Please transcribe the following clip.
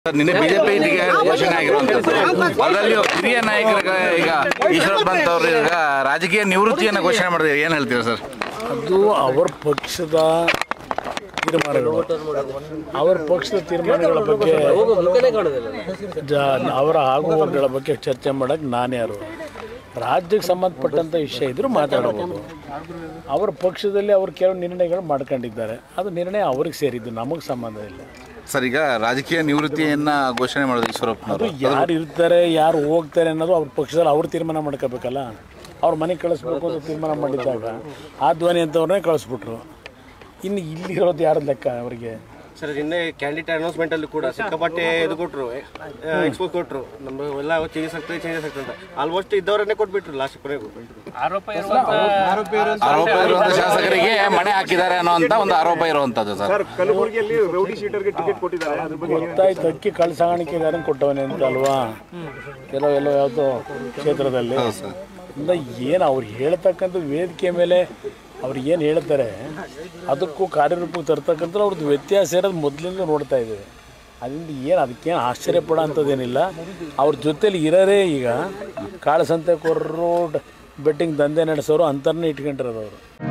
sir, ನಿನ್ನೆ BJP ticket ಘೋಷಣೆ ಆಗಿರುವಂತದ್ದು ಅದರಲ್ಲಿ ಹಿರಿಯ ನಾಯಕರ ಈಗ ಈಶ್ವರಪ್ಪ ಅವರು ಈಗ ರಾಜಕೀಯ ನಿವೃತ್ತಿಯನ್ನು ಘೋಷಣೆ ಮಾಡಿದ್ರೆ ಏನ್ ಹೇಳ್ತೀರಾ ಸರ್ ಅದು ಅವರ ಪಕ್ಷದ ತೀರ್ಮಾನಗಳು ಅವರ ಪಕ್ಷದ ತೀರ್ಮಾನಗಳ ಬಗ್ಗೆ ಜ- ಅವರ ಆಗುವಗಳ ಬಗ್ಗೆ ಚರ್ಚೆ ಮಾಡಕ್ಕೆ ನಾನು ಯಾರು ರಾಜ್ಯಕ್ಕೆ ಸಂಬಂಧಪಟ್ಟಂಥ ವಿಷಯ ಇದ್ರೂ ಮಾತಾಡಬಹುದು ಅವರ ಪಕ್ಷದಲ್ಲಿ ಅವರು ಕೆಲವು ನಿರ್ಣಯಗಳು ಮಾಡ್ಕೊಂಡಿದ್ದಾರೆ ಅದು ನಿರ್ಣಯ ಅವ್ರಿಗೆ ಸೇರಿದ್ದು ನಮಗೆ ಸಂಬಂಧ ಇಲ್ಲ ಸರ್ ಈಗ ರಾಜಕೀಯ ನಿವೃತ್ತಿಯನ್ನ ಘೋಷಣೆ ಮಾಡಿದ್ರು ಈಶ್ವರಪ್ಪನವರು ಅದು ಯಾರು ಇರ್ತಾರೆ ಯಾರು ಹೋಗ್ತಾರೆ ಅನ್ನೋದು ಅವ್ರ ಪಕ್ಷದಲ್ಲಿ ಅವ್ರು ತೀರ್ಮಾನ ಮಾಡ್ಕೋಬೇಕಲ್ಲ ಅವ್ರ ಮನೆಗೆ ಕಳಿಸ್ಬೇಕು ಅಂತ ತೀರ್ಮಾನ ಮಾಡಿದ್ದಾಗ ಆ ಧ್ವನಿ ಅಂತವ್ರನ್ನೇ ಕಳಿಸ್ಬಿಟ್ರು ಇನ್ನು ಇಲ್ಲಿರೋದು ಯಾರ ಲೆಕ್ಕ ಅವರಿಗೆ ಸರ್ ನಿನ್ನೆ ಕ್ಯಾಂಡಿಡೇಟ್ ಅನೌನ್ಸ್ಮೆಂಟ್ ಅಲ್ಲಿ ಕೂಡ ಸಿಕ್ಕಾಪಟ್ಟೆ ಇದು ಕೊಟ್ರು ಎಕ್ಸ್ಪೋಸ್ ಕೊಟ್ರು ನಮ್ಮ ಎಲ್ಲ ಚೇಂಜಸ್ ಆಗ್ತದೆ ಚೇಂಜಸ್ ಆಗ್ತದೆ ಅಂತ ಆಲ್ಮೋಸ್ಟ್ ಇದ್ದವರನ್ನೇ ಕೊಟ್ಬಿಟ್ರು ಲಾಸ್ಟ್ ಕೊನೆಗೂ ಆರೋಪ ಇರುವಂತ ಶಾಸಕರಿಗೆ ಮಣೆ ಹಾಕಿದ್ದಾರೆ ಅನ್ನೋಂತ ಒಂದು ಆರೋಪ ಇರುವಂತದ್ದು ಸರ್ ಕಲಬುರಗಿಯಲ್ಲಿ ರೌಡಿ ಶೀಟರ್ಗೆ ಟಿಕೆಟ್ ಕೊಟ್ಟಿದ್ದಾರೆ ಅದ್ರ ಬಗ್ಗೆ ಗೊತ್ತಾಯ್ತು ಅಕ್ಕಿ ಕಳ್ಳ ಸಾಗಾಣಿಕೆಗಾರನ್ ಕೊಟ್ಟವನೇ ಅಂತ ಅಲ್ವಾ ಎಲ್ಲೋ ಎಲ್ಲೋ ಯಾವುದೋ ಕ್ಷೇತ್ರದಲ್ಲಿ ಇಂದ ಏನು ಅವ್ರು ಹೇಳ್ತಕ್ಕಂಥ ವೇದಿಕೆ ಮೇಲೆ ಅವ್ರು ಏನು ಹೇಳ್ತಾರೆ ಅದಕ್ಕೂ ಕಾರ್ಯರೂಪಕ್ಕೆ ತರ್ತಕ್ಕಂಥ ಅವ್ರದ್ದು ವ್ಯತ್ಯಾಸ ಇರೋದು ಮೊದಲಿಂದ ನೋಡ್ತಾ ಇದ್ದೇವೆ ಅದರಿಂದ ಏನು ಅದಕ್ಕೇನು ಆಶ್ಚರ್ಯ ಪಡೋ ಅಂಥದ್ದೇನಿಲ್ಲ ಅವ್ರ ಜೊತೇಲಿ ಇರೋರೇ ಈಗ ಕಾಳಸಂತೆಕೋರರು ಬೆಟ್ಟಿಂಗ್ ದಂಧೆ ನಡೆಸೋರು ಅಂತರನ್ನೇ ಇಟ್ಕೊಂಡಿರೋದು ಅವರು